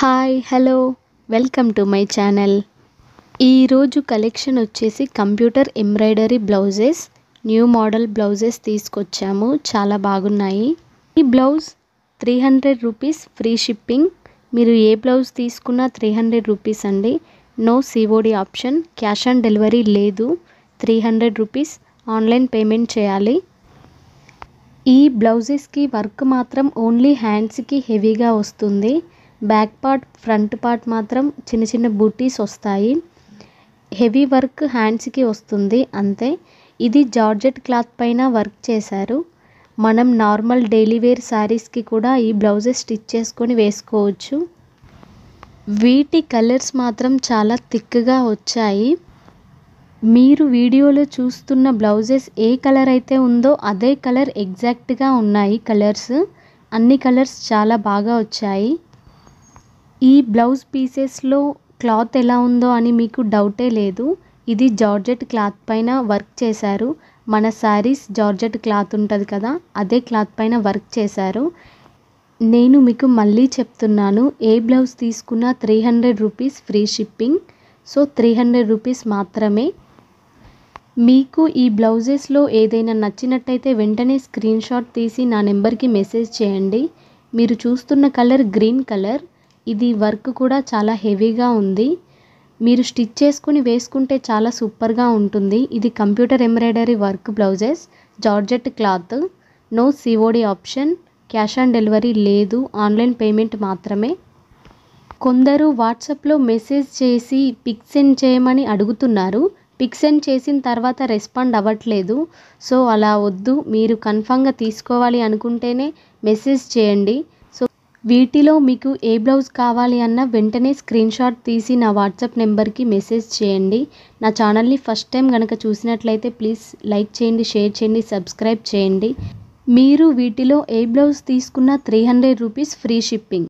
hi hello welcome to my channel ఈరోజు collection వచ్చేసి computer embroidery blouses new model blouses తీసుకొచ్చాము చాలా బాగున్నాయి ఈ blouse three hundred rupees free shipping మీరు ఏ బ్లౌజ్ తీసుకున్నా త్రీ హండ్రెడ్ రూపీస్ అండి no COD option cash on delivery లేదు three hundred rupees online payment చేయాలి ఈ బ్లౌజెస్కి వర్క్ మాత్రం ఓన్లీ హ్యాండ్స్కి హెవీగా వస్తుంది బ్యాక్ పార్ట్ ఫ్రంట్ పార్ట్ మాత్రం చిన్న చిన్న బూటీస్ వస్తాయి హెవీ వర్క్ హ్యాండ్స్కి వస్తుంది అంతే ఇది జార్జెట్ క్లాత్ పైన వర్క్ చేశారు మనం నార్మల్ డైలీ వేర్ శారీస్కి కూడా ఈ బ్లౌజెస్ స్టిచ్ చేసుకొని వేసుకోవచ్చు వీటి కలర్స్ మాత్రం చాలా థిక్గా వచ్చాయి మీరు వీడియోలో చూస్తున్న బ్లౌజెస్ ఏ కలర్ అయితే ఉందో అదే కలర్ ఎగ్జాక్ట్గా ఉన్నాయి కలర్స్ అన్ని కలర్స్ చాలా బాగా వచ్చాయి ఈ బ్లౌజ్ పీసెస్లో క్లాత్ ఎలా ఉందో అని మీకు డౌటే లేదు ఇది జార్జెట్ క్లాత్ పైన వర్క్ చేశారు మన శారీస్ జార్జెట్ క్లాత్ ఉంటుంది కదా అదే క్లాత్ పైన వర్క్ చేశారు నేను మీకు మళ్ళీ చెప్తున్నాను ఏ బ్లౌజ్ తీసుకున్నా three hundred rupees free shipping so three hundred rupees మాత్రమే మీకు ఈ బ్లౌజెస్లో ఏదైనా నచ్చినట్టయితే వెంటనే స్క్రీన్ షాట్ తీసి నా నెంబర్కి మెసేజ్ చేయండి మీరు చూస్తున్న కలర్ గ్రీన్ కలర్ ఇది వర్క్ కూడా చాలా హెవీగా ఉంది మీరు స్టిచ్ చేసుకుని వేసుకుంటే చాలా సూపర్గా ఉంటుంది ఇది computer embroidery work blouses georgette cloth no COD option cash on delivery లేదు ఆన్లైన్ పేమెంట్ మాత్రమే కొందరు వాట్సాప్లో మెసేజ్ చేసి పిక్ సెండ్ చేయమని అడుగుతున్నారు పిక్ సెండ్ చేసిన తర్వాత రెస్పాండ్ అవ్వట్లేదు సో అలా వద్దు మీరు కన్ఫామ్గా తీసుకోవాలి అనుకుంటేనే మెసేజ్ చేయండి సో వీటిలో మీకు ఏ బ్లౌజ్ కావాలి అన్న వెంటనే స్క్రీన్ షాట్ తీసి నా వాట్సాప్ నెంబర్కి మెసేజ్ చేయండి నా ఛానల్ని ఫస్ట్ టైం కనుక చూసినట్లయితే ప్లీజ్ లైక్ చేయండి షేర్ చేయండి సబ్స్క్రైబ్ చేయండి మీరు వీటిలో ఏ బ్లౌజ్ తీసుకున్నా three hundred rupees free shipping